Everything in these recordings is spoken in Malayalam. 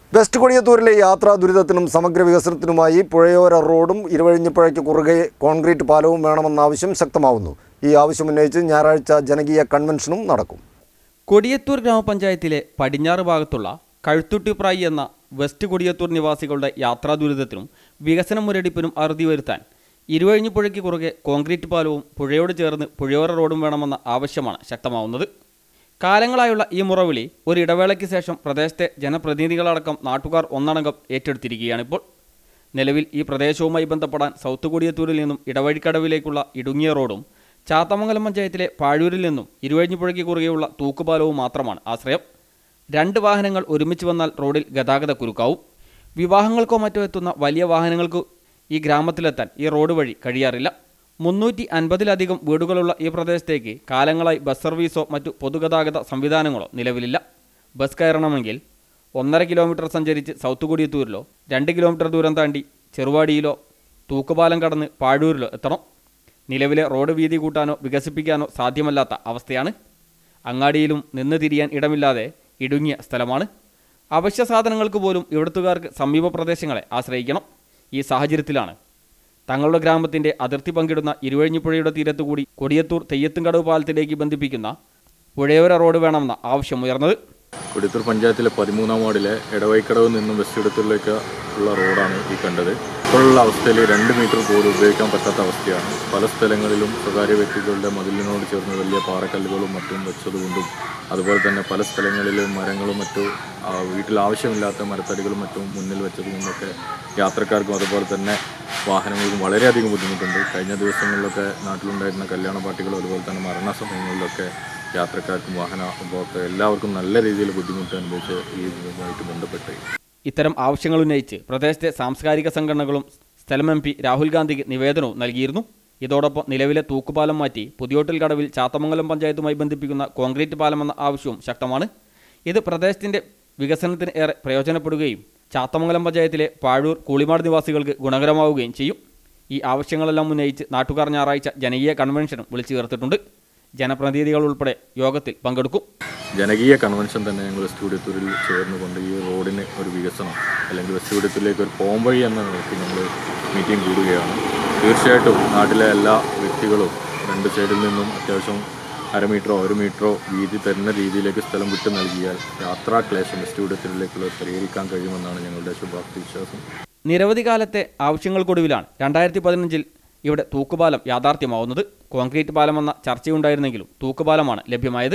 വെസ്റ്റ് കൊടിയത്തൂരിലെ യാത്രാ ദുരിതത്തിനും സമഗ്ര വികസനത്തിനുമായി പുഴയോര റോഡും ഇരുവഴിഞ്ഞിപ്പുഴയ്ക്ക് കുറുകെ കോൺക്രീറ്റ് പാലവും വേണമെന്ന ആവശ്യം ശക്തമാവുന്നു ഈ ആവശ്യമുന്നയിച്ച് ഞായറാഴ്ച ജനകീയ കൺവെൻഷനും നടക്കും കൊടിയത്തൂർ ഗ്രാമപഞ്ചായത്തിലെ പടിഞ്ഞാറ് ഭാഗത്തുള്ള കഴുത്തുട്ടിപ്രായി എന്ന വെസ്റ്റ് കൊടിയത്തൂർ നിവാസികളുടെ യാത്രാ ദുരിതത്തിനും വികസന മുരടിപ്പിനും അറുതി വരുത്താൻ ഇരുവഴിഞ്ഞിപ്പുഴയ്ക്ക് കുറുകെ കോൺക്രീറ്റ് പാലവും പുഴയോട് ചേർന്ന് പുഴയോര റോഡും വേണമെന്ന ആവശ്യമാണ് ശക്തമാവുന്നത് കാലങ്ങളായുള്ള ഈ മുറവിളി ഒരു ഇടവേളയ്ക്ക് ശേഷം പ്രദേശത്തെ ജനപ്രതിനിധികളടക്കം നാട്ടുകാർ ഒന്നടങ്കം ഏറ്റെടുത്തിരിക്കുകയാണിപ്പോൾ നിലവിൽ ഈ പ്രദേശവുമായി ബന്ധപ്പെടാൻ സൗത്ത് കൊടിയത്തൂരിൽ നിന്നും ഇടവഴിക്കടവിലേക്കുള്ള ഇടുങ്ങിയ റോഡും ചാത്തമംഗലം പഞ്ചായത്തിലെ പാഴൂരിൽ നിന്നും ഇരുവഴിഞ്ഞിപ്പുഴയ്ക്ക് കുറുകെയുള്ള തൂക്കുപാലവും മാത്രമാണ് ആശ്രയം രണ്ട് വാഹനങ്ങൾ ഒരുമിച്ച് വന്നാൽ റോഡിൽ ഗതാഗത കുരുക്കാവും വിവാഹങ്ങൾക്കോ മറ്റോ എത്തുന്ന വലിയ വാഹനങ്ങൾക്ക് ഈ ഗ്രാമത്തിലെത്താൻ ഈ റോഡ് വഴി കഴിയാറില്ല മുന്നൂറ്റി അൻപതിലധികം വീടുകളുള്ള ഈ പ്രദേശത്തേക്ക് കാലങ്ങളായി ബസ് സർവീസോ മറ്റു പൊതുഗതാഗത സംവിധാനങ്ങളോ നിലവിലില്ല ബസ് കയറണമെങ്കിൽ ഒന്നര കിലോമീറ്റർ സഞ്ചരിച്ച് സൗത്ത് കൊടിയത്തൂരിലോ രണ്ട് കിലോമീറ്റർ ദൂരം താണ്ടി ചെറുവാടിയിലോ തൂക്കുപാലം കടന്ന് പാഴൂരിലോ എത്തണം നിലവിലെ റോഡ് വീതി കൂട്ടാനോ വികസിപ്പിക്കാനോ സാധ്യമല്ലാത്ത അവസ്ഥയാണ് അങ്ങാടിയിലും നിന്ന് തിരിയാൻ ഇടമില്ലാതെ ഇടുങ്ങിയ സ്ഥലമാണ് അവശ്യ സാധനങ്ങൾക്ക് പോലും ഇവിടുത്തുകാർക്ക് സമീപ പ്രദേശങ്ങളെ ആശ്രയിക്കണം ഈ സാഹചര്യത്തിലാണ് തങ്ങളുടെ ഗ്രാമത്തിന്റെ അതിർത്തി പങ്കിടുന്ന ഇരുവഴിഞ്ഞിപ്പുഴയുടെ തീരത്തുകൂടി കൊടിയത്തൂർ തെയ്യത്തുംകടവ് പാലത്തിലേക്ക് ബന്ധിപ്പിക്കുന്ന പുഴയോര റോഡ് വേണമെന്ന ആവശ്യമുയർന്നത് കൊടിയത്തൂർ പഞ്ചായത്തിലെ പതിമൂന്നാം വാർഡിലെ എടവൈക്കടവിൽ നിന്നും വെസ്റ്റ് ഇടത്തിലേക്ക് ഉള്ള റോഡാണ് ഈ കണ്ടത് ഇപ്പോഴുള്ള അവസ്ഥയിൽ രണ്ട് മീറ്റർ പോലും ഉപയോഗിക്കാൻ പറ്റാത്ത അവസ്ഥയാണ് പല സ്ഥലങ്ങളിലും സ്വകാര്യ വ്യക്തികളുടെ മതിലിനോട് ചേർന്ന് വലിയ പാറക്കല്ലുകളും മറ്റും വെച്ചതുകൊണ്ടും അതുപോലെ തന്നെ പല സ്ഥലങ്ങളിലും മരങ്ങളും മറ്റും ആ, വീട്ടിൽ ആവശ്യമില്ലാത്ത മരത്തടികളും മറ്റും മുന്നിൽ വെച്ചതുകൊണ്ടൊക്കെ യാത്രക്കാർക്കും അതുപോലെ തന്നെ വാഹനങ്ങൾക്കും വളരെയധികം ബുദ്ധിമുട്ടുണ്ട് കഴിഞ്ഞ ദിവസങ്ങളിലൊക്കെ നാട്ടിലുണ്ടായിരുന്ന കല്യാണ പാർട്ടികളും അതുപോലെ തന്നെ മരണസമയങ്ങളിലൊക്കെ യാത്രക്കാർക്കും വാഹന ഉപഭോക്തർ എല്ലാവർക്കും നല്ല രീതിയിൽ ബുദ്ധിമുട്ട് അനുഭവിച്ച് ഈ ഇതുമായിട്ട് ബന്ധപ്പെട്ട് ഇത്തരം ആവശ്യങ്ങൾ ഉന്നയിച്ച് പ്രദേശത്തെ സാംസ്കാരിക സംഘടനകളും സ്ഥലം എം പി രാഹുൽ ഗാന്ധിക്ക് നിവേദനവും നൽകിയിരുന്നു ഇതോടൊപ്പം നിലവിലെ തൂക്കുപാലം മാറ്റി പുതിയോട്ടിൽ കടവിൽ ചാത്തമംഗലം പഞ്ചായത്തുമായി ബന്ധിപ്പിക്കുന്ന കോൺക്രീറ്റ് പാലമെന്ന ആവശ്യവും ശക്തമാണ് ഇത് പ്രദേശത്തിന്റെ വികസനത്തിന് ഏറെ പ്രയോജനപ്പെടുകയും ചാത്തമംഗലം പഞ്ചായത്തിലെ പാഴൂർ കൂളിമാട് നിവാസികൾക്ക് ഗുണകരമാവുകയും ചെയ്യും ഈ ആവശ്യങ്ങളെല്ലാം ഉന്നയിച്ച് നാട്ടുകാർ ഞായറാഴ്ച ജനകീയ കൺവെൻഷനും വിളിച്ചു ചേർത്തിട്ടുണ്ട് ജനപ്രതിനിധികൾ ഉൾപ്പെടെ യോഗത്തിൽ പങ്കെടുക്കും ജനകീയ കൺവെൻഷൻ തന്നെ ഞങ്ങൾ വെസ്റ്റ് കൊടിയത്തൂരിൽ ചേർന്നുകൊണ്ട് ഈ റോഡിന് ഒരു വികസനം അല്ലെങ്കിൽ വെസ്റ്റ് കൊടിയത്തൂരിലേക്ക് ഒരു പോംവഴി എന്ന നിലയ്ക്ക് ഞങ്ങൾ മീറ്റിംഗ് കൂടുകയാണ് തീർച്ചയായിട്ടും നാട്ടിലെ എല്ലാ വ്യക്തികളും രണ്ട് സൈഡിൽ നിന്നും അത്യാവശ്യം അര മീറ്ററോ ഒരു മീറ്ററോ വീതി തരുന്ന രീതിയിലേക്ക് സ്ഥലം വിട്ടു നൽകിയാൽ യാത്രാ ക്ലേശം വെസ്റ്റ് കൊടിയത്തൂരിലേക്കുള്ള പരിഹരിക്കാൻ കഴിയുമെന്നാണ് ഞങ്ങളുടെ ശുഭാപ്തി വിശ്വാസം നിരവധി കാലത്തെ ആവശ്യങ്ങൾക്കൊടുവിലാണ് രണ്ടായിരത്തി പതിനഞ്ചിൽ ഇവിടെ തൂക്കുപാലം യാഥാർത്ഥ്യമാവുന്നത് കോൺക്രീറ്റ് പാലമെന്ന ചർച്ചയുണ്ടായിരുന്നെങ്കിലും തൂക്കുപാലമാണ് ലഭ്യമായത്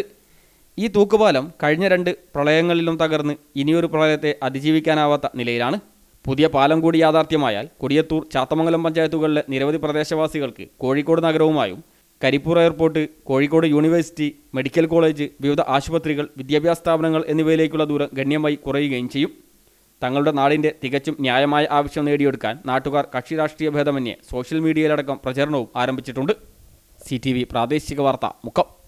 ഈ തൂക്കുപാലം കഴിഞ്ഞ രണ്ട് പ്രളയങ്ങളിലും തകർന്ന് ഇനിയൊരു പ്രളയത്തെ അതിജീവിക്കാനാവാത്ത നിലയിലാണ് പുതിയ പാലം കൂടി യാഥാർത്ഥ്യമായാൽ കൊടിയത്തൂർ ചാത്തമംഗലം പഞ്ചായത്തുകളിലെ നിരവധി പ്രദേശവാസികൾക്ക് കോഴിക്കോട് നഗരവുമായും Karipur airport Kozhikode university medical college വിവിധ ആശുപത്രികൾ വിദ്യാഭ്യാസ സ്ഥാപനങ്ങൾ എന്നിവയിലേക്കുള്ള ദൂരം ഗണ്യമായി കുറയുകയും ചെയ്യും തങ്ങളുടെ നാടിന്റെ തികച്ചും ന്യായമായ ആവശ്യം നേടിയെടുക്കാൻ നാട്ടുകാർ കക്ഷി രാഷ്ട്രീയ ഭേദമന്യേ സോഷ്യൽ മീഡിയയിലടക്കം പ്രചരണവും ആരംഭിച്ചിട്ടുണ്ട് സി പ്രാദേശിക വാർത്ത മുക്കം